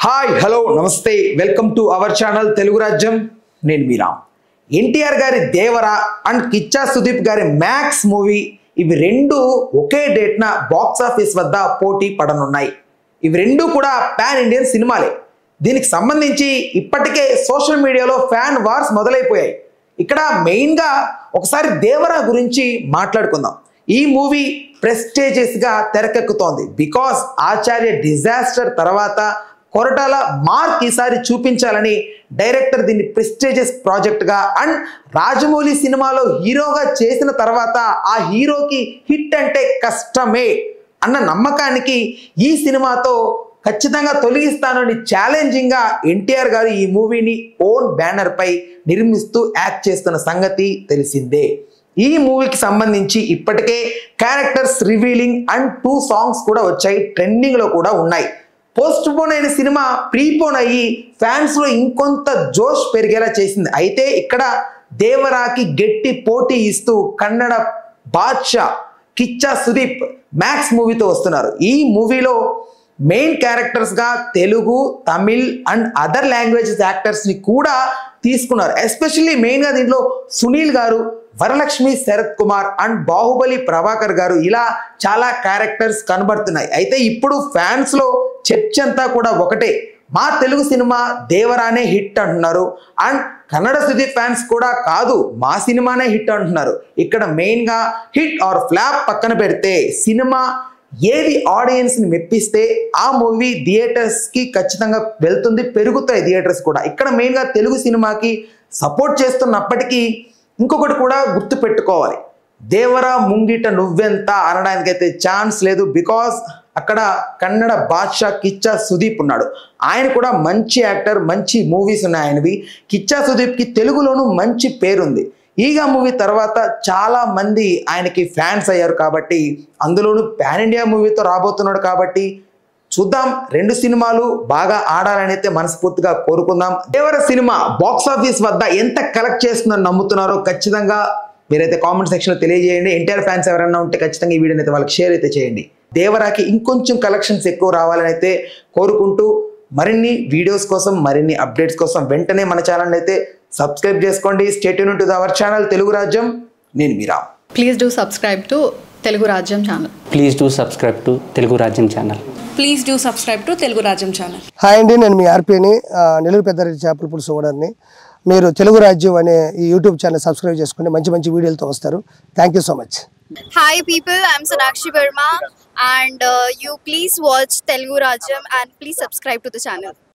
Hi hello నమస్తే welcome to our channel Telugu Rajyam నేను మీరా ఎన్టీఆర్ గారి దేవరా అండ్ కిచ్చా సుదీప్ గారి మ్యాక్స్ మూవీ ఇవి రెండు ఒకే డేట్న బాక్స్ ఆఫీస్ వద్ద పోటీ పడనున్నాయి ఇవి రెండు కూడా పాన్ ఇండియన్ సినిమాలే దీనికి సంబంధించి ఇప్పటికే సోషల్ మీడియాలో ఫ్యాన్ వార్స్ మొదలైపోయాయి ఇక్కడ మెయిన్గా ఒకసారి దేవరా గురించి మాట్లాడుకుందాం ఈ మూవీ ప్రెస్టేజియస్గా తెరకెక్కుతోంది బికాస్ ఆచార్య డిజాస్టర్ తర్వాత కొరటాల మార్క్ ఈసారి చూపించాలని డైరెక్టర్ దీన్ని ప్రెస్టేజియస్ ప్రాజెక్ట్గా అండ్ రాజమౌళి సినిమాలో హీరోగా చేసిన తర్వాత ఆ హీరోకి హిట్ అంటే కష్టమే అన్న నమ్మకానికి ఈ సినిమాతో ఖచ్చితంగా తొలగిస్తానని ఛాలెంజింగ్గా ఎన్టీఆర్ గారు ఈ మూవీని ఓన్ బ్యానర్ పై నిర్మిస్తూ యాక్ట్ చేస్తున్న సంగతి తెలిసిందే ఈ మూవీకి సంబంధించి ఇప్పటికే characters revealing and two songs కూడా వచ్చాయి ట్రెండింగ్ లో కూడా ఉన్నాయి పోస్ట్ పోన్ అయిన సినిమా ప్రీపోన్ అయ్యి ఫ్యాన్స్ లో ఇంకొంత జోష్ పెరిగేలా చేసింది అయితే ఇక్కడ దేవరాకి గట్టి పోటీ ఇస్తూ కన్నడ బాద్షా కిచ్చా సుదీప్ మ్యాక్స్ మూవీతో వస్తున్నారు ఈ మూవీలో మెయిన్ క్యారెక్టర్స్ గా Telugu Tamil and other languages actors ని కూడా తీసుకున్నారు ఎస్పెషల్లీ మెయిన్ గా దీంట్లో సునీల్ గారు వరలక్ష్మి శరత్ కుమార్ అండ్ బాహుబలి ప్రభాకర్ గారు ఇలా చాలా క్యారెక్టర్స్ కనబడుతున్నాయి అయితే ఇప్పుడు ఫ్యాన్స్ లో చర్చ అంతా కూడా ఒకటే మా తెలుగు సినిమా దేవరానే హిట్ అంటున్నారు అండ్ కన్నడ సుదీప్ ఫ్యాన్స్ కూడా కాదు మా సినిమానే హిట్ అంటున్నారు ఇక్కడ మెయిన్ గా హిట్ ఆర్ ఫ్లాప్ పక్కన పెడితే సినిమా ఏది ఆడియన్స్ ని మెప్పిస్తే ఆ మూవీ థియేటర్స్ కి ఖచ్చితంగా వెళ్తుంది పెరుగుతాయి థియేటర్స్ కూడా ఇక్కడ మెయిన్ గా తెలుగు సినిమాకి సపోర్ట్ చేస్తున్నప్పటికీ ఇంకొకటి కూడా గుర్తు పెట్టుకోవాలి దేవరా ముంగిట నువ్వెంత అనడానికైతే ఛాన్స్ లేదు బికాస్ అక్కడ కన్నడ బాద్షా కిచ్చా సుదీప్ ఉన్నాడు ఆయన కూడా మంచి యాక్టర్ మంచి మూవీస్ ఉన్నాయి ఆయనవి కిచ్చా సుదీప్కి తెలుగులోనూ మంచి పేరుంది ఈగా మూవీ తర్వాత చాలా మంది ఆయనకి ఫ్యాన్స్ అయ్యారు కాబట్టి అందులోనూ పాన్ ఇండియా మూవీతో రాబోతున్నాడు కాబట్టి చూద్దాం రెండు సినిమాలు బాగా ఆడాలని అయితే మనస్ఫూర్తిగా కోరుకుందాం దేవర సినిమా బాక్స్ ఆఫీస్ వద్ద ఎంత కలెక్ట్ చేస్తుందని నమ్ముతున్నారో ఖచ్చితంగా మీరైతే కామెంట్ సెక్షన్లో తెలియజేయండి ఎన్టీఆర్ ఫ్యాన్స్ ఎవరైనా ఉంటే ఖచ్చితంగా ఈ వీడియోని అయితే వాళ్ళకి షేర్ అయితే చేయండి దేవరాకి ఇంకొంచెం కలెక్షన్స్ ఎక్కువ రావాలని అయితే కోరుకుంటూ మరిన్ని వీడియోస్ కోసం మరిన్ని అప్డేట్స్ కోసం వెంటనే మన ఛానల్ అయితే సబ్స్క్రైబ్ చేసుకోండి స్టేట్ యూన్ to our channel Telugu Rajyam నేను Meera please do subscribe to Telugu Rajyam channel please do subscribe to Telugu Rajyam channel please do subscribe to Telugu Rajyam channel hi అండి నేను మీ ఆర్పీని ఆ, నెల్లూరు పెద్దారెడ్డి చేపల పులుసు ఓనర్ని మీరు తెలుగు రాజ్యం అనే ఈ యూట్యూబ్ ఛానల్ సబ్స్క్రైబ్ చేసుకుని మంచి మంచి వీడియోలతో వస్తారు thank you so much Hi people, I'm Sonakshi Verma and uh, you please watch Telugu Rajam and please subscribe to the channel.